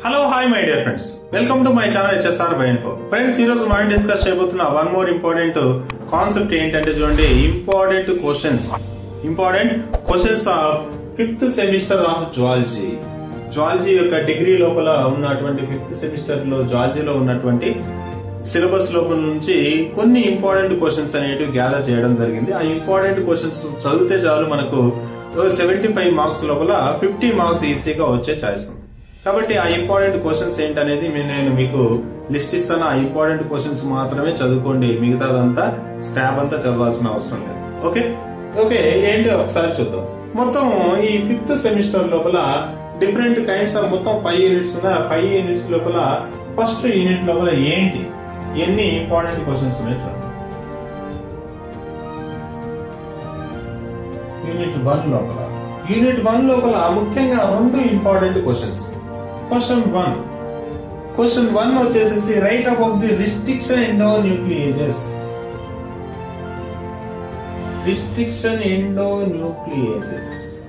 hello hi my dear friends welcome to my channel HSR by info friends ఈ రోజు మనం discuss చేయబోతున్న one more important concept ఏంటంటే చూడండి important questions important questions of fifth semester of zoology zoology యొక్క degree లోపల ఉన్నటువంటి fifth semester లో జువాలజీలో ఉన్నటువంటి సిలబస్ లోపల నుంచి కొన్ని ఇంపార్టెంట్ క్వశ్చన్స్ అనేటివి గ్యాదర్ చేయడం జరిగింది ఆ ఇంపార్టెంట్ క్వశ్చన్స్ చదివితే చాలు మనకు సెవెంటీ ఫైవ్ మార్క్స్ లోపల ఫిఫ్టీ మార్క్స్ ఈజీగా వచ్చే ఛాయిస్ ఉంది కాబట్టి ఆ ఇంపార్టెంట్ క్వశ్చన్స్ ఏంటనేది మీ- నేను మీకు లిస్ట్ ఇస్తాను ఆ ఇంపార్టెంట్ క్వశ్చన్స్ మాత్రమే చదువుకోండి మిగతాదంతా స్క్రాప్ అంతా చదవాల్సిన అవసరం లేదు ఓకే ఓకే ఏంటి ఒకసారి చూద్దాం మొత్తం ఈ ఫిఫ్త్ సెమిస్టర్ లోపల డిఫరెంట్ కైండ్స్ ఆఫ్ మొత్తం ఫైవ్ యూనిట్స్ ఉన్నాయి ఆ ఫైవ్ యూనిట్స్ లోపల ఫస్ట్ యూనిట్ లోపల ఏంటి ఎన్ని ఇంపార్టెంట్ క్వశ్చన్స్ ఉన్నాయి చూడండి యూనిట్ వన్ లోపల యూనిట్ వన్ లోపల ముఖ్యంగా రెండు important questions question one question one వచ్చేసేసి right about the restriction endonucleases restriction endonucleases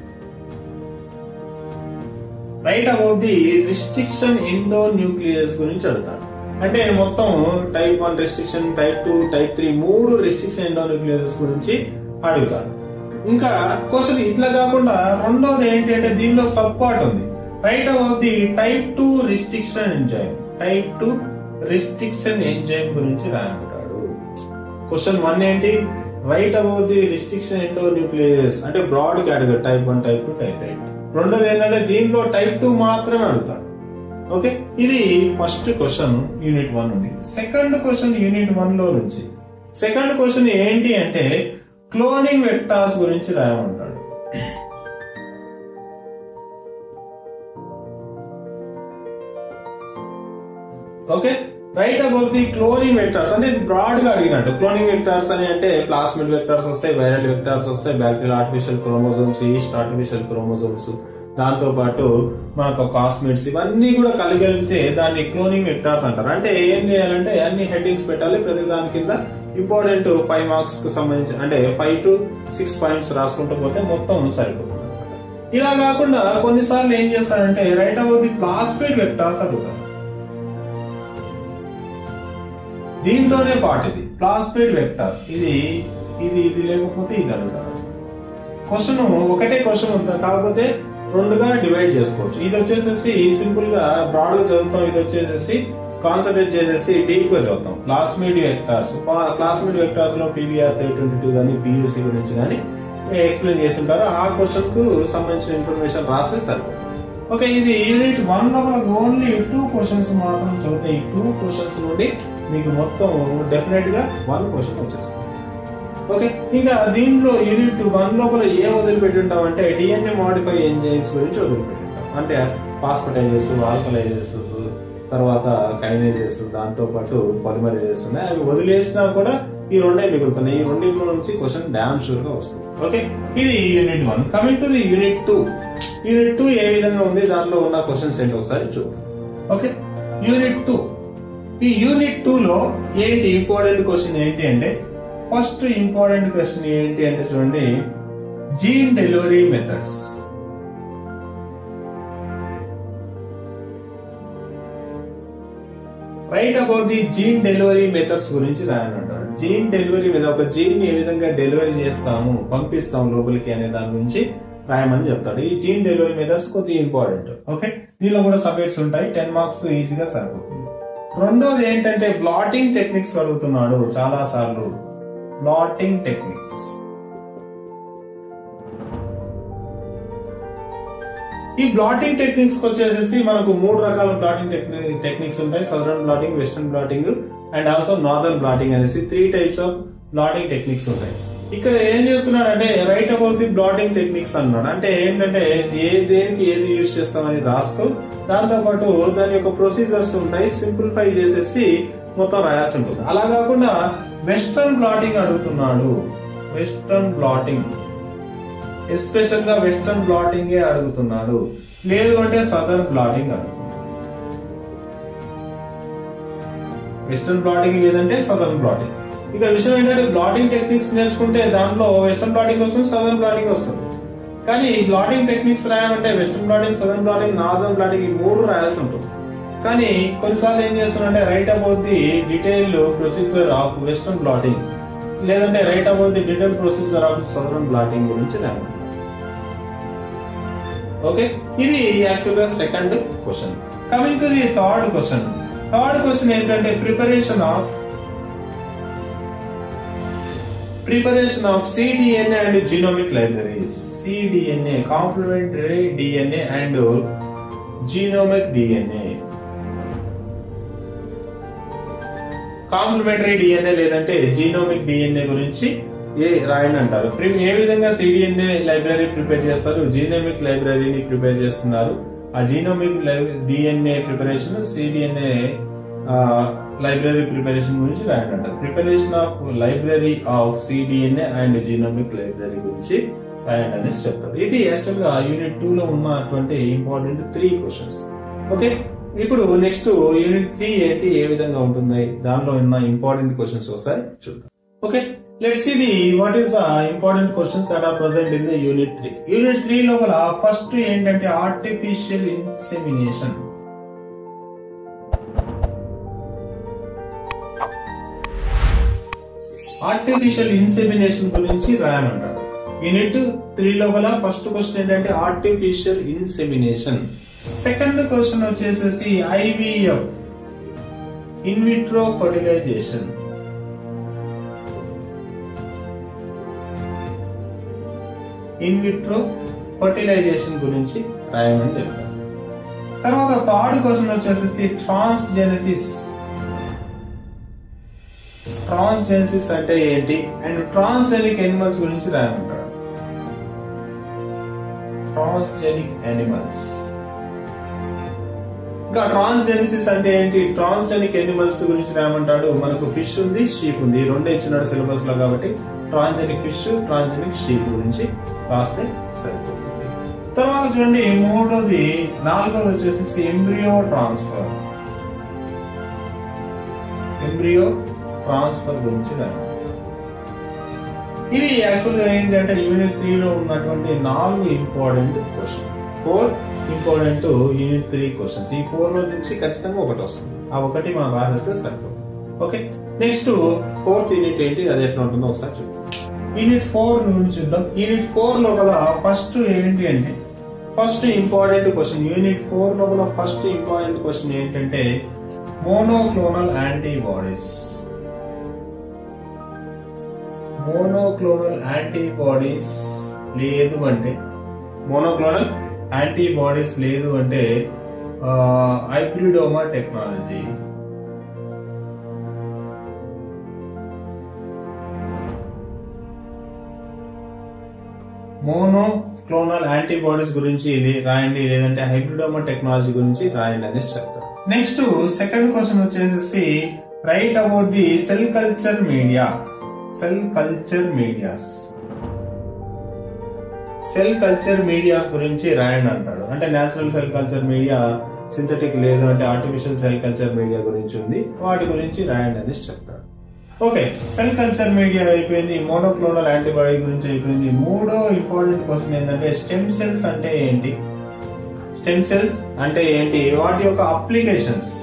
right about the restriction endo nucleus గురించి అడుగుతాడు అంటే మొత్తం type one restriction type two type three మూడు రిస్ట్రిక్షన్ ఎండో న్యూక్లియస్ గురించి అడుగుతాడు ఇంకా question ఇట్లా కాకుండా రెండోది ఏంటి అంటే దీనిలో సబ్ పార్ట్ ఉంది right about the type two restriction enzyme type two restriction enzyme గురించి రాయమంటాడు క్వశ్చన్ వన్ ఏంటి right about the restriction endo nucleus అంటే broad category type one type two type eight రెండోది ఏంటంటే దీంట్లో టైప్ టూ మాత్రమే అడుగుతాడు ఓకే ఇది ఫస్ట్ క్వశ్చన్ యూనిట్ వన్ ఉంది సెకండ్ క్వశ్చన్ యూనిట్ వన్ లో నుంచి సెకండ్ క్వశ్చన్ ఏంటి అంటే క్లోనింగ్ వెక్టార్స్ గురించి రాయమంటాడు okay right about the cloning vectors అంటే ఇది బ్రాడ్ గా అడిగినట్టు క్లోనింగ్ వెక్టార్స్ అని అంటే ప్లాస్మిడ్ వెక్టార్స్ వస్తాయి వైరల్ వెక్టార్స్ వస్తాయి bacterial artificial chromosomes yeast artificial chromosomes దాంతో పాటు మనకు కాస్మిడ్స్ ఇవన్నీ కూడా కలిగితే దాన్ని క్లోనింగ్ వెక్టార్స్ అంటారు అంటే ఏం చేయాలంటే అన్ని హెడ్డింగ్స్ పెట్టాలి ప్రతి దాని కింద ఇంపార్టెంట్ ఫైవ్ మార్క్స్ కు సంబంధించి అంటే ఫైవ్ టు సిక్స్ పాయింట్స్ రాసుకుంటూ పోతే మొత్తం సరిపోతుంది ఇలా కాకుండా కొన్నిసార్లు ఏం చేస్తారంటే right about the plasmid vectors అడుగుతారు దీంట్లోనే పార్ట్ ఇది ప్లాస్మిడ్ వెక్టర్ ఇది ఇది ఇది లేకపోతే ఇది అడుగుతారు క్వశ్చన్ ఒకటే క్వశ్చన్ ఉంటుంది కాకపోతే రెండుగా డివైడ్ చేసుకోవచ్చు ఇది వచ్చేసేసి సింపుల్ గా బ్రాడ్ గా చదువుతాం ఇది వచ్చేసేసి కాన్సన్ట్రేట్ చేసేసి డీప్ గా చదువుతాం ప్లాస్మిడ్ వెక్టార్స్ ప్లాస్మిడ్ వెక్టార్స్ లో పీవీఆర్ త్రీ ట్వంటీ టూ కానీ పియూసీ గురించి కానీ ఎక్స్ప్లెయిన్ చేసి ఉంటారు ఆ క్వశ్చన్ కు సంబంధించిన ఇన్ఫర్మేషన్ రాస్తే సరిపోతుంది ఓకే ఇది యూనిట్ వన్ లో మనకు ఓన్లీ టూ క్వశ్చన్స్ మాత్రం చదివితే ఈ టూ క్వశ్చన్స్ నుండి మీకు మొత్తం డెఫినెట్ గా వన్ క్వశ్చన్ వచ్చేస్తుంది ఓకే ఇంకా దీంట్లో యూనిట్ వన్ లోపల ఏం వదిలిపెట్టి ఉంటాం అంటే డిఎన్ఏ మాడిఫై ఎంజైమ్స్ గురించి వదిలిపెట్టి ఉంటాం అంటే పాస్పటైజెస్ ఆల్కలైజెస్ తర్వాత కైనేజెస్ దాంతో పాటు పొలిమరైజెస్ ఉన్నాయి అవి వదిలేసినా కూడా ఈ రెండే మిగులుతున్నాయి ఈ రెండింటిలో నుంచి క్వశ్చన్ డామ్ షూర్ గా వస్తుంది ఓకే ఇది unit one coming to the unit two unit two ఏ విధంగా ఉంది దానిలో ఉన్న క్వశ్చన్స్ ఏంటి ఒకసారి చూద్దాం ఓకే యూనిట్ టూ ఈ యూనిట్ టూ లో ఏంటి ఇంపార్టెంట్ క్వశ్చన్ ఏంటి అంటే ఫస్ట్ ఇంపార్టెంట్ క్వశ్చన్ ఏంటి అంటే చూడండి gene delivery methods right about the gene delivery methods గురించి రాయనంటాడు జీన్ డెలివరీ మీద ఒక జీన్ ని ఏ విధంగా డెలివరీ చేస్తాము పంపిస్తాము లోపలికి అనే దాని గురించి రాయమని చెప్తాడు ఈ జీన్ డెలివరీ మెథడ్స్ కొద్దిగా ఇంపార్టెంట్ ఓకే దీనిలో కూడా సబ్జెక్ట్స్ ఉంటాయి టెన్ మార్క్స్ ఈజీగా సరిపోతుంది రెండోది ఏంటంటే బ్లాటింగ్ టెక్నిక్స్ అడుగుతున్నాడు చాలా సార్లు బ్లాటింగ్ టెక్నిక్స్ ఈ బ్లాటింగ్ టెక్నిక్స్ వచ్చేసేసి మనకు మూడు రకాల బ్లాటింగ్ టెక్నిక్స్ ఉంటాయి southern blotting western blotting and also northern blotting అనేసి three types of blotting techniques ఉంటాయి ఇక్కడ ఏం చేస్తున్నాడంటే right about the blotting techniques అన్నాడు అంటే ఏంటంటే ఏ దేనికి ఏది యూజ్ చేస్తామని రాస్తూ దాంతో పాటు దాని యొక్క ప్రొసీజర్స్ ఉంటాయి సింప్లిఫై చేసేసి మొత్తం రాయాల్సి ఉంటుంది అలా కాకుండా వెస్టర్న్ బ్లాటింగ్ అడుగుతున్నాడు వెస్టర్న్ బ్లాటింగ్ ఎస్పెషల్ గా వెస్టర్న్ బ్లాటింగ్ అడుగుతున్నాడు లేదు అంటే సదర్న్ బ్లాటింగ్ అడుగుతున్నాడు వెస్టర్న్ బ్లాటింగ్ లేదంటే సదర్న్ బ్లాటింగ్ ఇక్కడ విషయం ఏంటంటే బ్లాటింగ్ టెక్నిక్స్ నేర్చుకుంటే దాంట్లో వెస్టర్న్ బ్లాటింగ్ వస్తుంది సదర్న్ బ్లాటింగ్ వస్తుంది కానీ ఈ బ్లాటింగ్ టెక్నిక్స్ రాయాలంటే western blotting southern blotting northern blotting ఈ మూడు రాయాల్సి ఉంటుంది కానీ కొన్నిసార్లు ఏం చేస్తున్నారంటే right about the detail procedure of western blotting లేదంటే right about the detail procedure of southern blotting గురించి రాయమంటారు ఓకే ఇది యాక్చువల్ గా second question coming to the third question third question ఏంటంటే preparation of preparation of cDNA and genomic libraries cDNA complementary DNA and genomic DNA complementary DNA లేదంటే genomic DNA గురించి ఏ రాయని అంటారు ప్రి- ఏ విధంగా సిడిఎన్ఏ లైబ్రరీ ప్రిపేర్ చేస్తారు జీనోమిక్ లైబ్రరీని ప్రిపేర్ చేస్తున్నారు ఆ genomic DNA preparation cDNA library preparation గురించి రాయండి అంటారు preparation of library of cDNA and genomic library గురించి రాయండి అనేసి చెప్తారు ఇది యాక్చువల్ గా యూనిట్ టూ లో ఉన్నటువంటి ఇంపార్టెంట్ త్రీ క్వశ్చన్స్ ఓకే ఇప్పుడు నెక్స్ట్ యూనిట్ త్రీ ఏంటి ఏ విధంగా ఉంటుంది దానిలో ఉన్న ఇంపార్టెంట్ క్వశ్చన్స్ ఒకసారి చూద్దాం ఓకే లెట్స్ ఇది what is the important questions that are present in the unit three unit three లోపల ఫస్ట్ ఏంటంటే ఆర్టిఫిషియల్ ఇన్సెమినేషన్ ఆర్టిఫిషియల్ ఇన్సెమినేషన్ గురించి రాయమంటారు యూనిట్ త్రీ లోపల ఫస్ట్ క్వశ్చన్ ఏంటంటే ఆర్టిఫిషియల్ ఇన్సెమినేషన్ సెకండ్ క్వశ్చన్ వచ్చేసేసి IVF in vitro fertilization in vitro fertilization గురించి రాయమని చెప్తారు తర్వాత థర్డ్ క్వశ్చన్ వచ్చేసేసి ట్రాన్స్జెనసిస్ ట్రాన్స్జెనసిస్ అంటే ఏంటి అండ్ ట్రాన్స్జెనిక్ ఎనిమల్స్ గురించి రాయమంటాడు ట్రాన్స్జెనిక్ ఎనిమల్స్ ఇంకా ట్రాన్స్జెనిసిస్ అంటే ఏంటి ట్రాన్స్జెనిక్ ఎనిమల్స్ గురించి రాయమంటాడు మనకు ఫిష్ ఉంది షీప్ ఉంది ఈ రెండే ఇచ్చినాడు సిలబస్ లో కాబట్టి ట్రాన్స్జెనిక్ ఫిష్ ట్రాన్స్జెనిక్ షీప్ గురించి రాస్తే సరిపోతుంది తర్వాత చూడండి మూడోది నాలుగోది వచ్చేసి ఎంబ్రియో ట్రాన్స్ఫర్ ఎంబ్రియో ట్రాన్స్ఫర్ గురించి రాయాలి ఇవి యాక్చువల్ గా ఏంటంటే యూనిట్ త్రీ లో ఉన్నటువంటి నాలుగు important question four important unit three questions ఈ ఫోర్ లో నుంచి ఖచ్చితంగా ఒకటి వస్తుంది ఆ ఒకటి మనం రాసేస్తే సరిపోతుంది ఓకే నెక్స్ట్ ఫోర్త్ యూనిట్ ఏంటి అది ఎట్లా ఉంటుందో ఒకసారి చూద్దాం యూనిట్ ఫోర్ నుంచి చూద్దాం యూనిట్ ఫోర్ లోపల ఫస్ట్ ఏంటి అంటే first important question unit four లోపల ఫస్ట్ ఇంపార్టెంట్ క్వశ్చన్ ఏంటంటే మోనోక్లోనల్ యాంటీబాడీస్ మోనోక్లోనల్ యాంటీబాడీస్ లేదు అంటే మోనోక్లోనల్ యాంటీబాడీస్ లేదు అంటే hybridoma technology monoclonal antibodies గురించి ఇది రాయండి లేదంటే హైబ్రిడోమా టెక్నాలజీ గురించి రాయండి అనేసి చెప్తారు నెక్స్ట్ సెకండ్ క్వశ్చన్ వచ్చేసి right about the cell culture media cell culture medias cell culture medias గురించి రాయండి అంటాడు అంటే natural cell culture media synthetic లేదు అంటే ఆర్టిఫిషియల్ సెల్ కల్చర్ మీడియా గురించి ఉంది వాటి గురించి రాయండి అనేసి చెప్తాడు ఓకే సెల్ కల్చర్ మీడియా అయిపోయింది మోనోక్లోనల్ యాంటీబాడీ గురించి అయిపోయింది మూడో ఇంపార్టెంట్ క్వశ్చన్ ఏంటంటే స్టెమ్ సెల్స్ అంటే ఏంటి స్టెమ్ సెల్స్ అంటే ఏంటి వాటి యొక్క అప్లికేషన్స్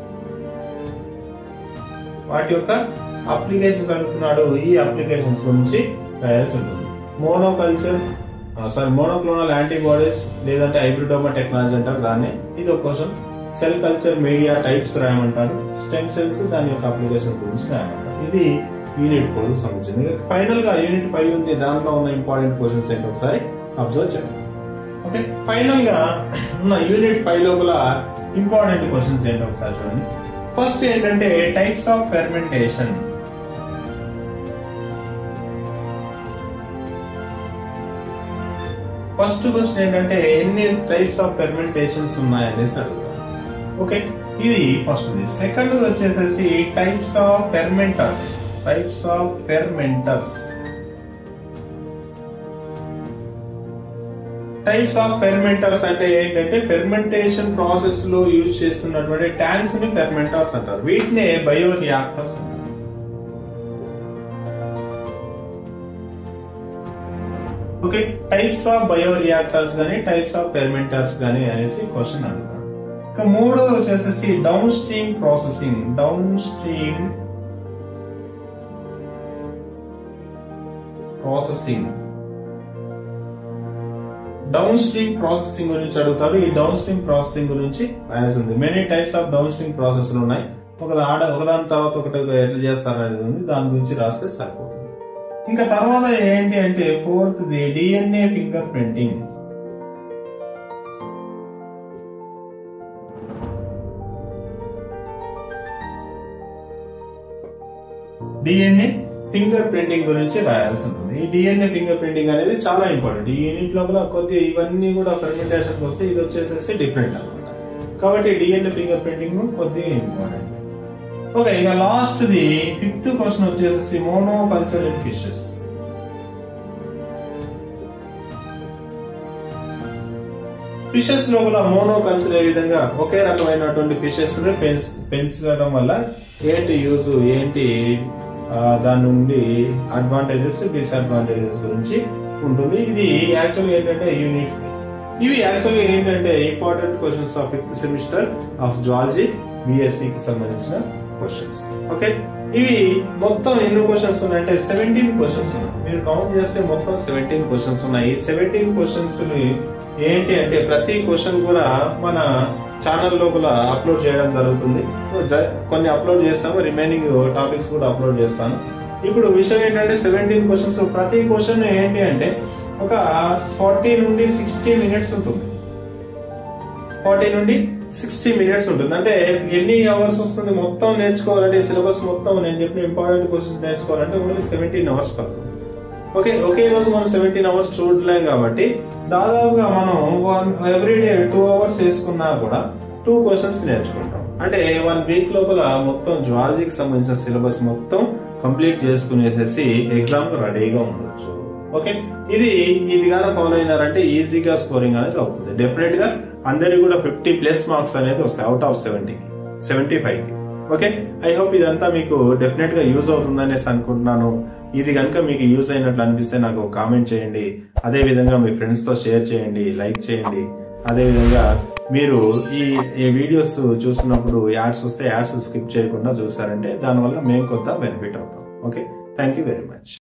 వాటి యొక్క అప్లికేషన్స్ అనుకున్నాడు ఈ అప్లికేషన్స్ గురించి రాయాల్సి ఉంటుంది మోనోకల్చర్ సారీ మోనోక్లోనల్ యాంటీబాడీస్ లేదంటే హైబ్రిడోమా టెక్నాలజీ అంటారు దాన్ని ఇది ఒక question cell culture media types రాయమంటాడు స్టెమ్ సెల్స్ దాని యొక్క అప్లికేషన్ గురించి రాయమంటాడు ఇది యూనిట్ ఫోర్ సంబంధించింది ఫైనల్ గా యూనిట్ ఫైవ్ ఉంది దాంట్లో ఉన్న ఇంపార్టెంట్ క్వశ్చన్స్ ఏంటి ఒకసారి అబ్జర్వ్ చేద్దాం ఓకే ఫైనల్ గా ఉన్న యూనిట్ ఫైవ్ లోపల ఇంపార్టెంట్ క్వశ్చన్స్ ఏంటి ఒకసారి చూడండి ఫస్ట్ ఏంటంటే types of fermentation first question ఏంటంటే ఎన్ని టైప్స్ ఆఫ్ ఫెర్మెంటేషన్స్ ఉన్నాయనేసి అడుగుతాం ఓకే ఇది ఫస్ట్ సెకండ్ వచ్చేసేసి types of fermenters types of fermenters types of fermenters అంటే ఏంటంటే ఫెర్మెంటేషన్ ప్రాసెస్ లో యూజ్ చేస్తున్నటువంటి ట్యాంక్స్ ని ఫెర్మెంటర్స్ అంటారు వీటినే బయో రియాక్టర్స్ అంటారు okay types of bioreactors గానీ టైప్స్ ఆఫ్ ఫెర్మెంటర్స్ గానీ అనేసి క్వశ్చన్ అడుగుతారు ఇక మూడోది వచ్చేసేసి downstream processing downstream processing downstream processing గురించి అడుగుతాడు ఈ డౌన్ స్ట్రీమ్ ప్రాసెసింగ్ గురించి రాయాల్సింది many types of downstream process ఉన్నాయి ఒక ఆడ ఒకదాని తర్వాత ఒకటి ఎట్లా చేస్తారు అనేది ఉంది దాని గురించి రాస్తే సరిపోతుంది ఇంకా తర్వాత ఏంటి అంటే fourth the DNA fingerprinting DNA fingerprinting గురించి రాయాల్సి ఉంటుంది ఈ డిఎన్ఏ ఫింగర్ ప్రింటింగ్ అనేది చాలా ఇంపార్టెంట్ ఈ యూనిట్ లోపల కొద్దిగా ఇవన్నీ కూడా ఫెర్మెంటేషన్ వస్తే ఇది వచ్చేసేసి డిఫరెంట్ అనమాట కాబట్టి డిఎన్ఏ ఫింగర్ ప్రింటింగ్ కొద్దిగా ఇంపార్టెంట్ ఓకే ఇక లాస్ట్ ది ఫిఫ్త్ క్వశ్చన్ వచ్చేసేసి monoculture in fishes fishes లోపల మోనో కల్చర్ ఏ విధంగా ఒకే రకమైనటువంటి ఫిషెస్ ని పెంచ్- పెంచడం వల్ల ఏంటి యూజ్ ఏంటి ఆ, దాని నుండి అడ్వాంటేజెస్ డిసడ్వాంటేజెస్ గురించి ఉంటుంది ఇది యాక్చువల్ ఏంటంటే యూనిట్ ఇవి యాక్చువల్లీ ఏంటంటే important questions of fifth semester of zoology BSc కి సంబంధించిన క్వశ్చన్స్ ఓకే ఇవి మొత్తం ఎన్ని క్వశ్చన్స్ ఉన్నాయంటే సెవెంటీన్ క్వశ్చన్స్ ఉన్నాయి మీరు కౌంట్ చేస్తే మొత్తం సెవెంటీన్ క్వశ్చన్స్ ఉన్నాయి ఈ సెవెంటీన్ క్వశ్చన్స్ ఏంటి అంటే ప్రతి క్వశ్చన్ కూడా మన ఛానల్ లోపల అప్లోడ్ చేయడం జరుగుతుంది జ- కొన్ని అప్లోడ్ చేస్తాము రిమైనింగ్ టాపిక్స్ కూడా అప్లోడ్ చేస్తాను ఇప్పుడు విషయం ఏంటంటే సెవెంటీన్ క్వశ్చన్స్ ప్రతి క్వశ్చన్ ఏంటి అంటే ఒక ఫార్టీ నుండి సిక్స్టీ మినిట్స్ ఉంటుంది ఫార్టీ నుండి సిక్స్టీ మినిట్స్ ఉంటుంది అంటే ఎన్ని అవర్స్ వస్తుంది మొత్తం నేర్చుకోవాలంటే సిలబస్ మొత్తం నేను చెప్పిన ఇంపార్టెంట్ క్వశ్చన్స్ నేర్చుకోవాలంటే ఓన్లీ సెవెంటీన్ అవర్స్ పడుతుంది ఓకే ఒకే రోజు మనం సెవెంటీన్ అవర్స్ చూడలేం కాబట్టి దాదాపుగా మనం one every day two hours వేసుకున్నా కూడా టూ క్వశ్చన్స్ నేర్చుకుంటాం అంటే వన్ వీక్ లోపల మొత్తం జువాలజీకి సంబంధించిన సిలబస్ మొత్తం కంప్లీట్ చేసుకునేసేసి ఎగ్జామ్ కు రెడీగా ఉండొచ్చు ఓకే ఇది ఇది గాన ఫాలో అయినారంటే ఈజీగా స్కోరింగ్ అనేది అవుతుంది డెఫినెట్ గా అందరికి కూడా ఫిఫ్టీ ప్లస్ మార్క్స్ అనేది వస్తాయి out of seventy seventy five కి ఓకే ఐ హోప్ ఇదంతా మీకు డెఫినెట్ గా యూజ్ అవుతుంది అనేసి అనుకుంటున్నాను ఇది కనుక మీకు యూజ్ అయినట్లు అనిపిస్తే నాకు కామెంట్ చేయండి అదే విధంగా మీ ఫ్రెండ్స్ తో షేర్ చేయండి లైక్ చేయండి అదే విధంగా మీరు ఈ ఈ వీడియోస్ చూసినప్పుడు యాడ్స్ వస్తే యాడ్స్ స్కిప్ చేయకుండా చూసారంటే దానివల్ల మేము కొంత బెనిఫిట్ అవుతాం okay thank you very much